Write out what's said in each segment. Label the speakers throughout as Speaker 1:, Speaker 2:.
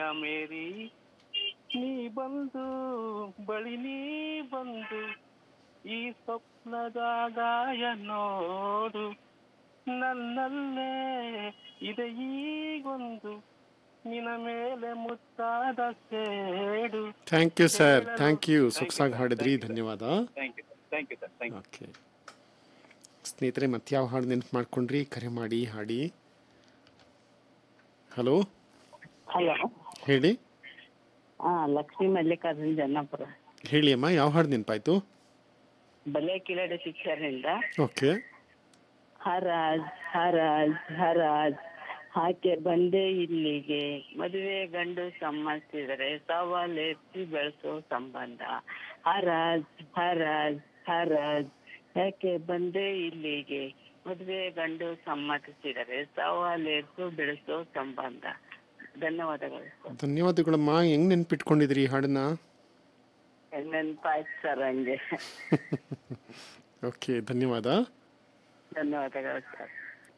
Speaker 1: ಮೇರಿ ನೀ ಬಂದು ಬಳಿ ನೀ ಬಂದು ಈ ಸ್ವಪ್ನದ ಗಾಯ ನೋಡು ನನ್ನಲ್ಲೇ ಇದೆ ಈಗೊಂದು ನಿನ ಮೇಲೆ ಮುತ್ತಾದ ಸೇಡು
Speaker 2: thank you sir thank you ಸೊಗಸಾಗಿ ಹಾಡಿದ್ರಿ ಧನ್ಯವಾದ
Speaker 1: thank you sir thank you sir thank you
Speaker 2: okay ಸ್ನೇಹಿತರೆ ಮತ್ತೆ ಯಾವ ಹಾಡು ನೆನ್ಪು ಮಾಡ್ಕೊಂಡ್ರಿ ಕರೆ ಮಾಡಿ ಹಾಡಿ ಹಲೋ
Speaker 3: ಹಲೋ
Speaker 2: ಹೇಳಿ
Speaker 3: ಹಾ ಲಕ್ಷ್ಮೀ ಮಲ್ಲಿಕಾರ್ಜುನ್ ಜನ್ನಾಪುರ
Speaker 2: ಹೇಳಿ ಅಮ್ಮ ಯಾವ ಹಾಡು ನೆನಪಾಯ್ತು
Speaker 3: ಬಲೆ ಕಿಲಾಡಿ ಪಿಕ್ಚರ್ನಿಂದ
Speaker 2: ಓಕೆ
Speaker 3: ಹರಾಜ್ ಹರಾಜ್ ಹರಾಜ್ ಹಾಕೆ ಬಂದೆ ಇಲ್ಲಿಗೆ ಮದುವೆ ಗಂಡು ಸಮ್ಮತಿದರೆ ಸವಾಲೆತ್ತಿ ಬೆಳೆಸೋ ಸಂಬಂಧ ಹರಾಜ್ ಹರಾಜ್ ಹರಾಜ್ ಯಾಕೆ ಬಂದೆ ಇಲ್ಲಿಗೆ ಮದುವೆ ಗಂಡು ಸಮ್ಮತಿಸಿದರೆ ಸವಾಲೆತ್ತು ಬೆಳೆಸೋ ಸಂಬಂಧ ಧನ್ಯವಾದಗಳು ಸರ್
Speaker 2: ಧನ್ಯವಾದಗಳಮ್ಮ ಹೆಂಗ್ ನೆನ್ಪಿಟ್ಕೊಂಡಿದ್ರಿ ಈ ಹಾಡನ್ನ
Speaker 3: ನೆನಪಾಯ್ತು ಸರ್ ಹಂಗೆ
Speaker 2: ಓಕೆ ಧನ್ಯವಾದ
Speaker 3: ಧನ್ಯವಾದಗಳು ಸರ್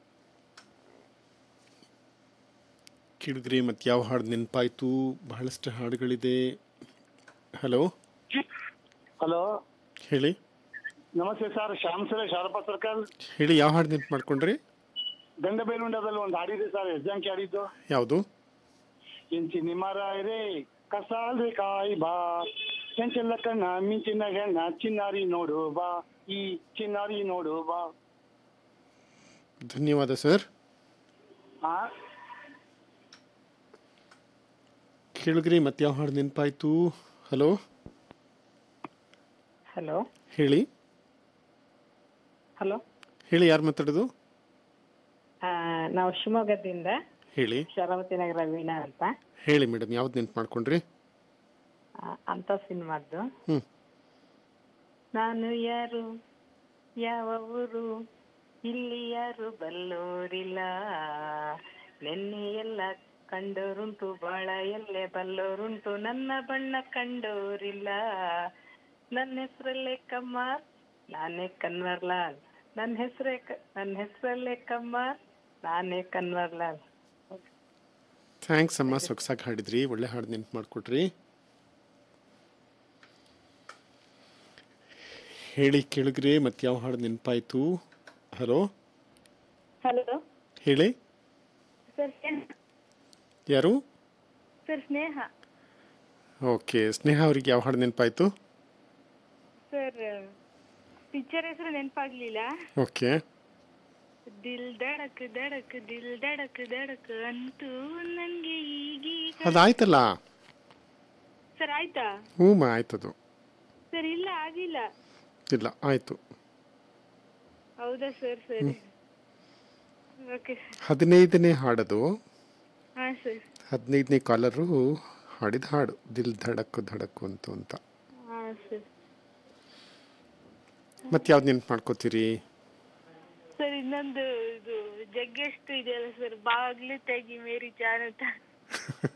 Speaker 2: ಕೇಳಿದ್ರಿ ಮತ್ತೆ ಯಾವ ಹಾಡು ನೆನಪಾಯ್ತು ಬಹಳಷ್ಟು ಹಾಡುಗಳಿದೆ ಹಲೋ
Speaker 4: ಹಲೋ
Speaker 2: ಹೇಳಿ
Speaker 4: ನಮಸ್ತೆ ಸರ್ ಶ್ಯಾಮ್ ಸುರೇಶ್ ಹರಪ್ಪ ಸರ್ಕಲ್
Speaker 2: ಹೇಳಿ ಯಾವ ಹಾಡು ನೆನ್ಪು ಮಾಡ್ಕೊಂಡ್ರಿ
Speaker 4: ಗಂಡಬೇಲುಂಡದಲ್ಲಿ ಒಂದು ಹಾಡಿದೆ ಸರ್ ಎಕ್ಸಾಮ್ಗೆ ಹಾಡಿದ್ದು
Speaker 2: ಯಾವುದು
Speaker 4: ಇಂಚಿನಿ ಮರ ರೇ ಕಸಾಲ್ರಿ ಕಾಯಿ ಬಾ ಚಂಚಲ ಕಣ್ಣ ಮಿಂಚಿನ ಹೆಣ್ಣ ಚಿನ್ನಾರಿ ನೋಡು ಬಾ ಈ ಚಿನ್ನಾರಿ ನೋಡು ಬಾ
Speaker 2: ಧನ್ಯವಾದ ಸರ್
Speaker 4: ಆ
Speaker 2: ಕೇಳಿದ್ರಿ ಮತ್ತೆ ಯಾವ ಹಾಡು ನೆನಪಾಯ್ತು ಹಲೋ
Speaker 3: ಹಲೋ
Speaker 2: ಹೇಳಿ
Speaker 3: ಹಲೋ
Speaker 2: ಹೇಳಿ ಯಾರು ಮಾತಾಡೋದು
Speaker 3: ನಾವು ಶಿವಮೊಗ್ಗದಿಂದ
Speaker 2: ಹೇಳಿ
Speaker 3: ಶರಾವತಿ ನಗರ ವೀಣಾ ಅಂತ
Speaker 2: ಹೇಳಿ ಮೇಡಮ್ ಯಾವ್ದು ನೆನ್ಪು ಮಾಡ್ಕೊಂಡ್ರಿ
Speaker 3: ಆ, ಅಂತ ಸಿನಿಮಾದ್ದು
Speaker 2: ಹ್ಮ್
Speaker 3: ನಾನು ಯಾರು ಯಾವ ಊರು ಇಲ್ಲಿ ಯಾರು ಬಲ್ಲೋರಿಲ್ಲ ನೆನ್ನೆ ಎಲ್ಲ ಕಂಡೋರುಂಟು ಬಾಳ ಎಲ್ಲೆ ಬಲ್ಲೋರುಂಟು ನನ್ನ ಬಣ್ಣ ಕಂಡೋರಿಲ್ಲ ನನ್ನ ಹೆಸರಲ್ಲೇ ಕಮ್ಮಾರ್ ನಾನೇ ಕನ್ವರ್ಲಾಲ್ ನನ್ನ ಹೆಸರೇ ನನ್ನ ಹೆಸರಲ್ಲೇ ಕಮ್ಮಾರ್ ನಾನೇ ಕನ್ವರ್ಲಾಲ್
Speaker 2: ಥ್ಯಾಂಕ್ಸ್ ಅಮ್ಮ ಸೊಗಸಾಗಿ ಹಾಡಿದ್ರಿ ಒಳ್ಳೆ ಹಾಡು ನೆನ್ಪು ಮಾಡಿಕೊಟ್ರಿ ಹೇಳಿ ಕೇಳಿದ್ರಿ ಮತ್ತೆ ಯಾವ ಹಾಡು ನೆನಪಾಯ್ತು ಹಲೋ
Speaker 5: ಹಲೋ
Speaker 2: ಹೇಳಿ
Speaker 5: ಸರ್
Speaker 2: ಯಾರು
Speaker 5: ಸರ್ ಸ್ನೇಹ
Speaker 2: ಓಕೆ ಸ್ನೇಹ ಅವ್ರಿಗೆ ಯಾವ ಹಾಡು ನೆನಪಾಯ್ತು
Speaker 5: ಸರ್ ಪಿಕ್ಚರ್ ಹೆಸರು ನೆನಪಾಗ್ಲಿಲ್ಲ
Speaker 2: ಓಕೆ
Speaker 5: ದಿಲ್ ದಡಕ್ ದಡಕ್ ದಿಲ್ ದಡಕ್ ದಡಕ್ ಅಂತೂ ನನ್ಗೆ ಈಗೀಗ
Speaker 2: ಅದಾಯ್ತಲ್ಲ
Speaker 5: ಸರ್ ಆಯ್ತಾ
Speaker 2: ಹ್ಞೂ ಮಾ ಆಯ್ತದು
Speaker 5: ಸರ್ ಇಲ್ಲ ಆಗಿಲ್ಲ
Speaker 2: ಇಲ್ಲ ಆಯಿತು
Speaker 5: ಹೌದಾ ಸರ್ ಸರಿ ಓಕೆ
Speaker 2: ಹದಿನೈದನೇ ಹಾಡದು
Speaker 5: ಹಾ ಸರ್
Speaker 2: ಹದಿನೈದನೇ ಕಾಲರು ಹಾಡಿದ ಹಾಡು ದಿಲ್ ಧಡಕ್ಕು ಧಡಕ್ಕು ಅಂತ ಅಂತ
Speaker 5: ಹಾ ಸರ್
Speaker 2: ಮತ್ತೆ ಯಾವ್ದು ನೆನ್ಪು ಮಾಡ್ಕೋತೀರಿ
Speaker 5: ಸರ್ ಇನ್ನೊಂದು ಇದು ಜಗ್ಗೆಷ್ಟು ಇದೆಯಲ್ಲ ಸರ್ ಬಾಗ್ಲು ತೆಗಿ ಮೇರಿ ಜಾನ್ ಅಂತ